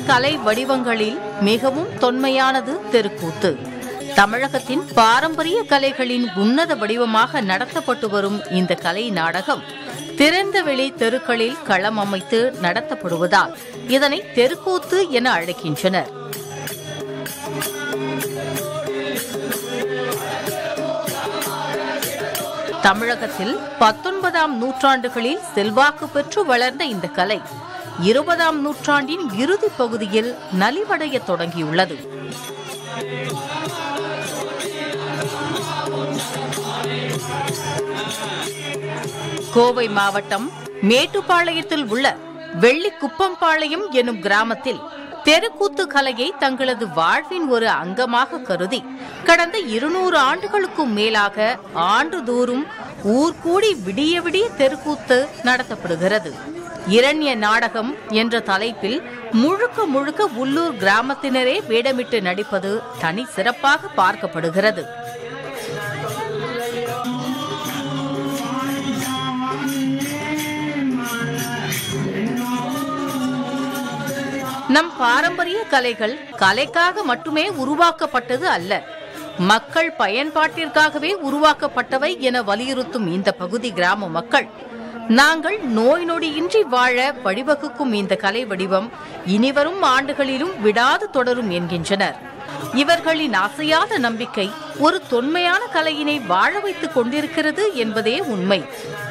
கலை வடிவங்களில் மிகவும் தொன்மையானது தெருக்கூத்து தமிழகத்தின் பாரம்பரிய கலைகளின் உன்னத வடிவமாக நடத்தப்பட்டு வரும் இந்த கலை நாடகம் திறந்தவெளி தெருக்களில் களம் அமைத்து நடத்தப்படுவதால் இதனை தெருக்கூத்து என அழைக்கின்றனர் தமிழகத்தில் பத்தொன்பதாம் நூற்றாண்டுகளில் செல்வாக்கு பெற்று வளர்ந்த இந்த கலை இருபதாம் நூற்றாண்டின் இறுதிப் பகுதியில் நலிவடைய தொடங்கியுள்ளது கோவை மாவட்டம் மேட்டுப்பாளையத்தில் உள்ள வெள்ளிக்குப்பம்பாளையம் எனும் கிராமத்தில் தெருக்கூத்து கலையை தங்களது வாழ்வின் ஒரு அங்கமாக கருதி கடந்த இருநூறு ஆண்டுகளுக்கும் மேலாக ஆண்டுதோறும் ஊர் கூடி விடிய விடிய தெருக்கூத்து நடத்தப்படுகிறது இரண்ய நாடகம் என்ற தலைப்பில் முழுக்க முழுக்க உள்ளூர் கிராமத்தினரே வேடமிட்டு நடிப்பது தனி சிறப்பாக பார்க்கப்படுகிறது நம் பாரம்பரிய கலைகள் கலைக்காக மட்டுமே உருவாக்கப்பட்டது அல்ல மக்கள் பயன்பாட்டிற்காகவே உருவாக்கப்பட்டவை என வலியுறுத்தும் இந்த பகுதி கிராம மக்கள் நாங்கள் நோய் நொடியின்றி வாழ வழிவகுக்கும் இந்த கலை வடிவம் இனிவரும் ஆண்டுகளிலும் விடாது தொடரும் என்கின்றனர் இவர்களின் அசையாத நம்பிக்கை ஒரு தொன்மையான கலையினை வாழ வைத்துக் கொண்டிருக்கிறது என்பதே உண்மை